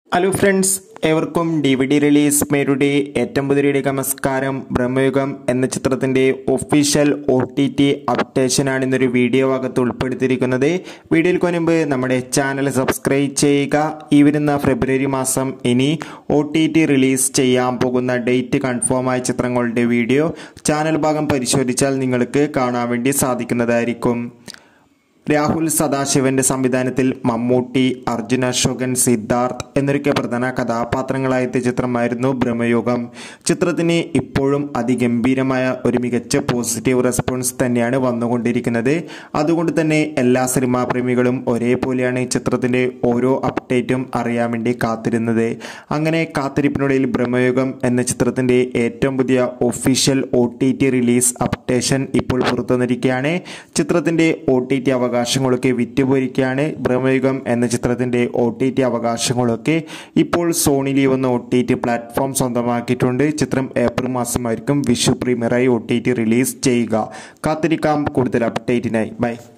hello friends ഏവർക്കും D V D release മേരുടെ ഏറ്റവും പുതിയ നമസ്കാരം ബ്രഹ്മയുഗം എന്ന ചിത്രത്തിന്റെ ഒഫീഷ്യൽ ഒ ടി ടി അപ്ഡേഷനാണ് ഇന്നൊരു വീഡിയോ ഭാഗത്ത് ഉൾപ്പെടുത്തിയിരിക്കുന്നത് വീഡിയോയിൽ മുൻപ് നമ്മുടെ ചാനൽ സബ്സ്ക്രൈബ് ചെയ്യുക ഈ വരുന്ന ഫെബ്രുവരി മാസം ഇനി ഒ ടി ടി റിലീസ് ചെയ്യാൻ പോകുന്ന ഡേറ്റ് കൺഫേം ആയ ചിത്രങ്ങളുടെ വീഡിയോ ചാനൽ ഭാഗം പരിശോധിച്ചാൽ നിങ്ങൾക്ക് കാണാൻ വേണ്ടി സാധിക്കുന്നതായിരിക്കും രാഹുൽ സദാശിവന്റെ സംവിധാനത്തിൽ മമ്മൂട്ടി അർജുൻ അശോകൻ സിദ്ധാർത്ഥ് എന്നൊക്കെ പ്രധാന കഥാപാത്രങ്ങളായെത്തിയ ചിത്രമായിരുന്നു ബ്രഹ്മയുഗം ചിത്രത്തിന് ഇപ്പോഴും അതിഗംഭീരമായ ഒരു മികച്ച പോസിറ്റീവ് റെസ്പോൺസ് തന്നെയാണ് വന്നുകൊണ്ടിരിക്കുന്നത് അതുകൊണ്ട് തന്നെ എല്ലാ സിനിമാ പ്രേമികളും ഒരേപോലെയാണ് ഈ ചിത്രത്തിന്റെ ഓരോ അപ്ഡേറ്റും അറിയാൻ വേണ്ടി കാത്തിരുന്നത് അങ്ങനെ കാത്തിരിപ്പിനുള്ളിൽ ബ്രഹ്മയുഗം എന്ന ചിത്രത്തിന്റെ ഏറ്റവും പുതിയ official O T T release updation ഇപ്പോൾ പുറത്തു വന്നിരിക്കുകയാണ് ചിത്രത്തിന്റെ ഒ ടി ടി അവകാശങ്ങളൊക്കെ വിറ്റുപോയിരിക്കുകയാണ് ബ്രഹ്മയുഗം എന്ന ചിത്രത്തിന്റെ ഒ ടി ടി അവകാശങ്ങളൊക്കെ ഇപ്പോൾ സോണി ലീവ് എന്ന ഒ ടി ടി പ്ലാറ്റ്ഫോം സ്വന്തമാക്കിയിട്ടുണ്ട് ചിത്രം ഏപ്രിൽ മാസമായിരിക്കും വിഷു പ്രീമിയറായി ഒ ടി ടി റിലീസ് ചെയ്യുക കാത്തിരിക്കാം കൂടുതൽ അപ്ഡേറ്റിനായി ബൈ